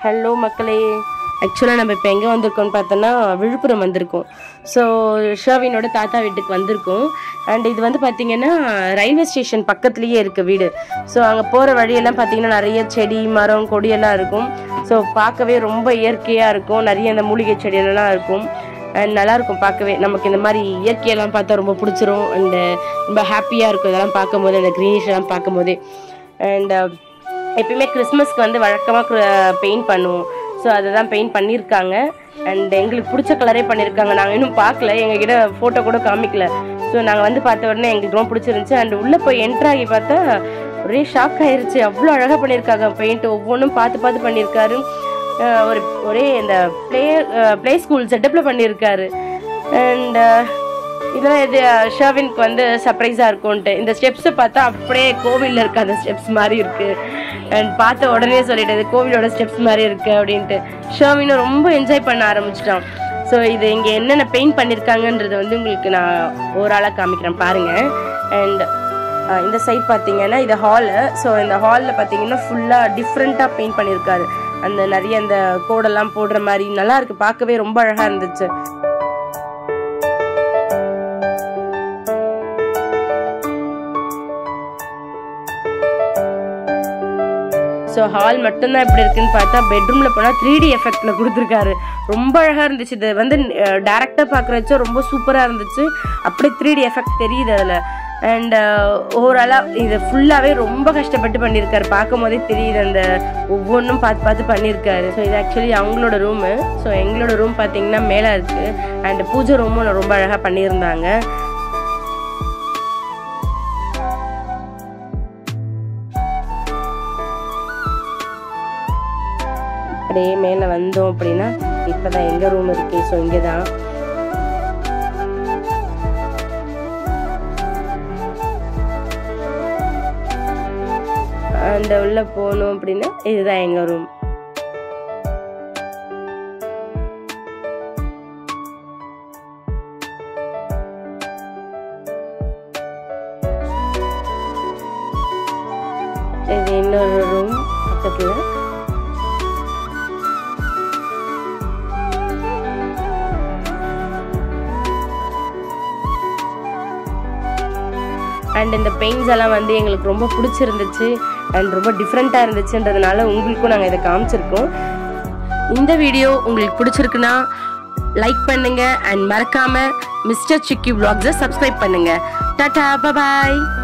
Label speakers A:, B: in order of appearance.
A: hello மக்களே ஆக்சுவலாக நம்ம இப்போ எங்கே வந்திருக்கோம்னு பார்த்தோன்னா விழுப்புரம் வந்திருக்கோம் ஸோ ஷர்வினோட தாத்தா வீட்டுக்கு வந்திருக்கோம் அண்ட் இது வந்து பார்த்தீங்கன்னா ரயில்வே ஸ்டேஷன் பக்கத்துலேயே இருக்குது வீடு ஸோ அங்கே போகிற வழியெல்லாம் பார்த்தீங்கன்னா நிறைய செடி மரம் கொடியெல்லாம் இருக்கும் ஸோ பார்க்கவே ரொம்ப இயற்கையாக இருக்கும் நிறைய இந்த மூலிகை செடியெல்லாம் இருக்கும் அண்ட் நல்லா இருக்கும் பார்க்கவே நமக்கு இந்த மாதிரி இயற்கையெல்லாம் பார்த்தா ரொம்ப பிடிச்சிரும் அண்ட் ரொம்ப ஹாப்பியாக இருக்கும் இதெல்லாம் பார்க்கும்போது அந்த க்ரீனிஷ் எல்லாம் பார்க்கும்போதே அண்ட் எப்பயுமே கிறிஸ்மஸ்க்கு வந்து வழக்கமாக பெயிண்ட் பண்ணுவோம் ஸோ அதை தான் பெயிண்ட் பண்ணியிருக்காங்க அண்ட் எங்களுக்கு பிடிச்ச கலரே பண்ணியிருக்காங்க நாங்கள் இன்னும் பார்க்கல எங்ககிட்ட ஃபோட்டோ கூட காமிக்கல ஸோ நாங்கள் வந்து பார்த்த உடனே எங்களுக்கு ரொம்ப பிடிச்சிருந்துச்சு அண்ட் உள்ளே போய் என்ட்ரு ஆகி பார்த்தா ஒரே ஷாக் ஆயிருச்சு அவ்வளோ அழகாக பண்ணியிருக்காங்க பெயிண்ட் ஒவ்வொன்றும் பார்த்து பார்த்து பண்ணியிருக்காரு அஹ் ஒரு ஒரே இந்த ப்ளே ப்ளே ஸ்கூல் செட்டப்பில் பண்ணியிருக்காரு அண்ட் இதெல்லாம் இது ஷர்வினுக்கு வந்து சர்ப்ரைஸாக இருக்கும்ன்ட்டு இந்த ஸ்டெப்ஸை பார்த்தா அப்படியே கோவிலில் இருக்க அந்த ஸ்டெப்ஸ் மாதிரி இருக்குது அண்ட் பார்த்த உடனே சொல்லிட்டது கோவிலோட ஸ்டெப்ஸ் மாதிரி இருக்குது அப்படின்ட்டு ஷர்வினும் ரொம்ப என்ஜாய் பண்ண ஆரம்பிச்சிட்டான் ஸோ இது இங்கே என்னென்ன பெயிண்ட் பண்ணியிருக்காங்கன்றது வந்து உங்களுக்கு நான் ஓவராலாக காமிக்கிறேன் பாருங்கள் அண்ட் இந்த சைட் பார்த்தீங்கன்னா இது ஹாலு ஸோ இந்த ஹாலில் பார்த்தீங்கன்னா ஃபுல்லாக டிஃப்ரெண்ட்டாக பெயிண்ட் பண்ணியிருக்காரு அந்த நிறைய அந்த கோடெல்லாம் போடுற மாதிரி நல்லா இருக்கு பார்க்கவே ரொம்ப அழகாக இருந்துச்சு ஸோ ஹால் மட்டும்தான் எப்படி இருக்குன்னு பார்த்தா பெட்ரூமில் போனால் த்ரீ டி எஃபெக்டில் கொடுத்துருக்காரு ரொம்ப அழகாக இருந்துச்சு இது வந்து டேரெக்டாக பார்க்குறச்சோ ரொம்ப சூப்பராக இருந்துச்சு அப்படியே த்ரீ டி எஃபெக்ட் தெரியுது அதில் அண்ட் ஓவராலாக இது ஃபுல்லாகவே ரொம்ப கஷ்டப்பட்டு பண்ணியிருக்காரு பார்க்கும் போதே தெரியுது அந்த ஒவ்வொன்றும் பார்த்து பார்த்து பண்ணியிருக்காரு ஸோ இது ஆக்சுவலி அவங்களோட ரூமு ஸோ எங்களோட ரூம் பார்த்தீங்கன்னா மேலே இருக்குது அண்ட் பூஜை ரூமும் ரொம்ப அழகாக பண்ணியிருந்தாங்க அப்படியே மேலே வந்தோம் அப்படின்னா இப்போ தான் எங்கள் ரூம் இருக்கு ஸோ இங்கே தான் அந்த உள்ள போகணும் அப்படின்னா இதுதான் எங்கள் ரூம் இது இன்னொரு ரூம் பக்கத்தில் அண்ட் இந்த பெயிண்ட்ஸ் எல்லாம் வந்து எங்களுக்கு ரொம்ப பிடிச்சிருந்துச்சு அண்ட் ரொம்ப டிஃப்ரெண்ட்டாக இருந்துச்சுன்றதுனால உங்களுக்கும் நாங்கள் இதை காமிச்சிருக்கோம் இந்த வீடியோ உங்களுக்கு பிடிச்சிருக்குன்னா லைக் பண்ணுங்க அண்ட் மறக்காம மிஸ்டர் சிக்கி vlogs-அ சப்ஸ்கிரைப் பண்ணுங்க டாடா பாய்